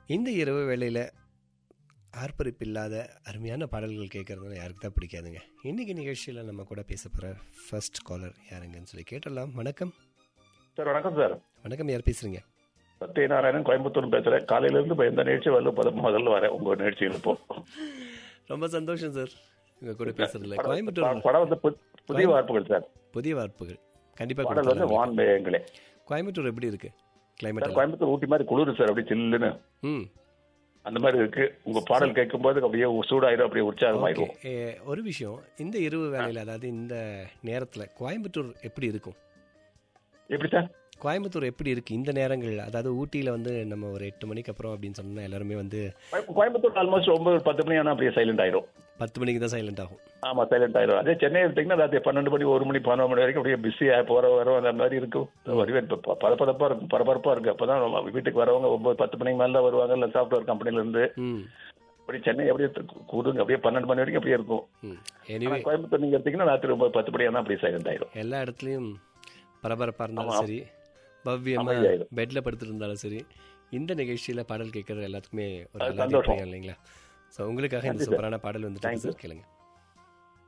இந்த இரவு வேளையில் ஆர்ப்பரிப்பு இல்லாத அருமையான பாடல்கள் கேட்குறதுனால யாருக்கு தான் பிடிக்காதுங்க இன்னைக்கு நிகழ்ச்சியில் நம்ம கூட பேச போகிற ஃபர்ஸ்ட் காலர் யாருங்கன்னு சொல்லி கேட்டலாம் வணக்கம் சார் வணக்கம் சார் வணக்கம் யார் பேசுகிறீங்க சத்யநாராயணன் கோயம்புத்தூர் பேசுறேன் காலையில இருந்து இப்ப எந்த நிகழ்ச்சி வரல இப்ப முதல்ல வரேன் உங்க நிகழ்ச்சியில் இப்போ ரொம்ப சந்தோஷம் சார் உங்கள் கூட பேசுறதுல கோயம்புத்தூர் படம் வந்து பு- புதிய வார்ப்புகள் சார் புதிய வார்ப்புகள் கண்டிப்பாக பாடல் வந்து கொடுத்தாங்க வான் மேகங்களே கோயம்புத்தூர் எப்படி இருக்கு சார் கிளைமேட் கோயம்புத்தூர் ஊட்டி மாதிரி குளிர் சார் அப்படியே சில்லுன்னு ம் அந்த மாதிரி இருக்கு உங்க பாடல் கேட்கும்போது அப்படியே சூடாயிரும் அப்படியே ஓகே உற்சாகமாயிரும் ஒரு விஷயம் இந்த இரவு வேலையில் அதாவது இந்த நேரத்தில் கோயம்புத்தூர் எப்படி இருக்கும் எப்படி சார் கோயம்புத்தூர் எப்படி இருக்கு இந்த நேரங்கள் அதாவது ஊட்டியில் வந்து நம்ம ஒரு எட்டு மணிக்கு அப்புறம் அப்படின்னு சொன்னா எல்லாருமே வந்து கோய- கோயம்புத்தூர் ஆல்மோஸ்ட் ஒன்பது பத்து மணி ஆனா அப்படியே சைலண்ட் ஆயிரும் பத்து மணிக்கு தான் சைலண்ட் ஆகும் ஆமா சைலண்ட் ஆயிரும் அதே சென்னை எடுத்தீங்கன்னா ராத்திரி பன்னெண்டு மணி ஒரு மணி பதினொரு மணி வரைக்கும் அப்படியே பிஸியா போற வரும் அந்த மாதிரி இருக்கும் வருவே இப்ப பரபரப்பா இருக்கும் பரபரப்பா இருக்கு அப்பதான் நம்ம வீட்டுக்கு வரவங்க ஒன்பது பத்து மணிக்கு மேல தான் வருவாங்க இல்ல சாஃப்ட்வேர் கம்பெனில இருந்து ம் அப்படி சென்னை அப்படியே கூடுங்க அப்படியே பன்னெண்டு மணி வரைக்கும் அப்படியே இருக்கும் ம் ஆனா எனிவே கோயம்புத்தூர் நீங்க எடுத்தீங்கன்னா ராத்திரி ஒன்பது பத்து மணி ஆனா அப்படியே சைலண்ட் ஆயிரும் எல்லா இடத்துலையும் பரபரப்பாக இருந்தாலும் சரி பவ்யமாக அமைதியாயிரும். பெட்டில் படுத்துட்டு இருந்தாலும் சரி இந்த நிகழ்ச்சியில் பாடல் கேட்குறது எல்லாத்துக்குமே ஒரு அது அலாதி சந்தோஷம். பிரியம் இல்லைங்களா ஸோ உங்களுக்காக இந்த நன்றி சார். சூப்பரான பாடல் வந்துட்டு Thank you. சார் கேளுங்க